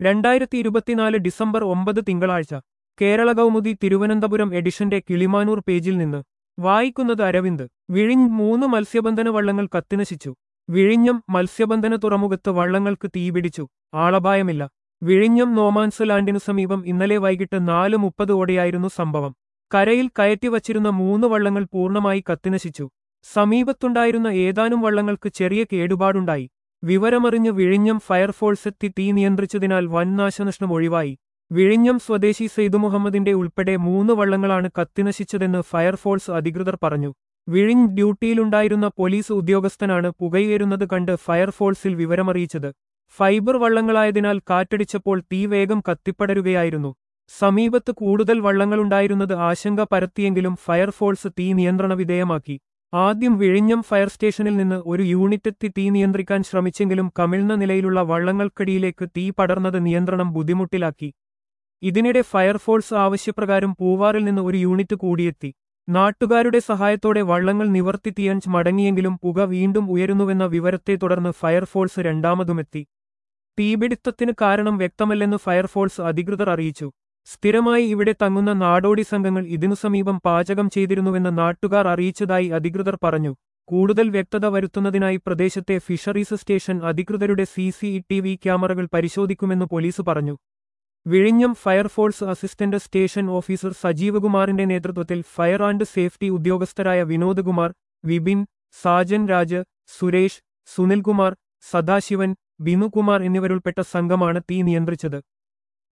രണ്ടായിരത്തി ഇരുപത്തിനാല് ഡിസംബർ ഒമ്പത് തിങ്കളാഴ്ച കേരള കൗമുദി തിരുവനന്തപുരം എഡിഷന്റെ കിളിമാനൂർ പേജിൽ നിന്ന് വായിക്കുന്നത് അരവിന്ദ് വിഴിഞ്ഞ് മൂന്ന് മത്സ്യബന്ധന വള്ളങ്ങൾ കത്തിനശിച്ചു വിഴിഞ്ഞം മത്സ്യബന്ധന തുറമുഖത്ത് വള്ളങ്ങൾക്ക് തീപിടിച്ചു ആളപായമില്ല വിഴിഞ്ഞം നോമാൻസ് ലാൻഡിനു സമീപം ഇന്നലെ വൈകിട്ട് നാല് മുപ്പതോടെയായിരുന്നു സംഭവം കരയിൽ കയറ്റിവച്ചിരുന്ന മൂന്ന് വള്ളങ്ങൾ പൂർണ്ണമായി കത്തിനശിച്ചു സമീപത്തുണ്ടായിരുന്ന ഏതാനും വള്ളങ്ങൾക്ക് ചെറിയ കേടുപാടുണ്ടായി വിവരമറിഞ്ഞ് വിഴിഞ്ഞം ഫയർഫോഴ്സ് എത്തി തീ നിയന്ത്രിച്ചതിനാൽ വൻ നാശനഷ്ടം ഒഴിവായി വിഴിഞ്ഞം സ്വദേശി സെയ്ദു മുഹമ്മദിന്റെ ഉൾപ്പെടെ മൂന്ന് വള്ളങ്ങളാണ് കത്തിനശിച്ചതെന്ന് ഫയർഫോഴ്സ് അധികൃതർ പറഞ്ഞു വിഴിഞ്ഞ് ഡ്യൂട്ടിയിലുണ്ടായിരുന്ന പോലീസ് ഉദ്യോഗസ്ഥനാണ് പുകയേറുന്നത് കണ്ട് ഫയർഫോഴ്സിൽ വിവരമറിയിച്ചത് ഫൈബർ വള്ളങ്ങളായതിനാൽ കാറ്റടിച്ചപ്പോൾ തീ വേഗം കത്തിപ്പടരുകയായിരുന്നു സമീപത്ത് കൂടുതൽ വള്ളങ്ങളുണ്ടായിരുന്നത് ആശങ്ക പരത്തിയെങ്കിലും ഫയർഫോഴ്സ് തീ നിയന്ത്രണ വിധേയമാക്കി ആദ്യം വിഴിഞ്ഞം ഫയർ സ്റ്റേഷനിൽ നിന്ന് ഒരു യൂണിറ്റെത്തി തീ നിയന്ത്രിക്കാൻ ശ്രമിച്ചെങ്കിലും കമിഴ്ന്ന നിലയിലുള്ള വള്ളങ്ങൾക്കടിയിലേക്ക് തീ പടർന്നത് നിയന്ത്രണം ബുദ്ധിമുട്ടിലാക്കി ഇതിനിടെ ഫയർഫോഴ്സ് ആവശ്യപ്രകാരം പൂവാറിൽ നിന്ന് ഒരു യൂണിറ്റ് കൂടിയെത്തി നാട്ടുകാരുടെ സഹായത്തോടെ വള്ളങ്ങൾ നിവർത്തി തീയാൻ മടങ്ങിയെങ്കിലും പുക വീണ്ടും ഉയരുന്നുവെന്ന വിവരത്തെ തുടർന്ന് ഫയർഫോഴ്സ് രണ്ടാമതുമെത്തി തീപിടുത്തത്തിന് കാരണം വ്യക്തമല്ലെന്ന് ഫയർഫോഴ്സ് അധികൃതർ അറിയിച്ചു സ്ഥിരമായി ഇവിടെ തങ്ങുന്ന നാടോടി സംഘങ്ങൾ ഇതിനു സമീപം പാചകം ചെയ്തിരുന്നുവെന്ന് നാട്ടുകാർ അറിയിച്ചതായി അധികൃതർ പറഞ്ഞു കൂടുതൽ വ്യക്തത വരുത്തുന്നതിനായി പ്രദേശത്തെ ഫിഷറീസ് സ്റ്റേഷൻ അധികൃതരുടെ സി സി ടി വി ക്യാമറകൾ പരിശോധിക്കുമെന്ന് പോലീസ് പറഞ്ഞു വിഴിഞ്ഞം ഫയർഫോഴ്സ് അസിസ്റ്റന്റ് സ്റ്റേഷൻ ഓഫീസർ സജീവകുമാറിന്റെ നേതൃത്വത്തിൽ ഫയർ ആൻഡ് സേഫ്റ്റി ഉദ്യോഗസ്ഥരായ വിനോദ് കുമാർ വിപിൻ സാജൻ രാജ് സുരേഷ് സുനിൽകുമാർ സദാശിവൻ ബിനുകുമാർ എന്നിവരുൾപ്പെട്ട സംഘമാണ് തീ നിയന്ത്രിച്ചത്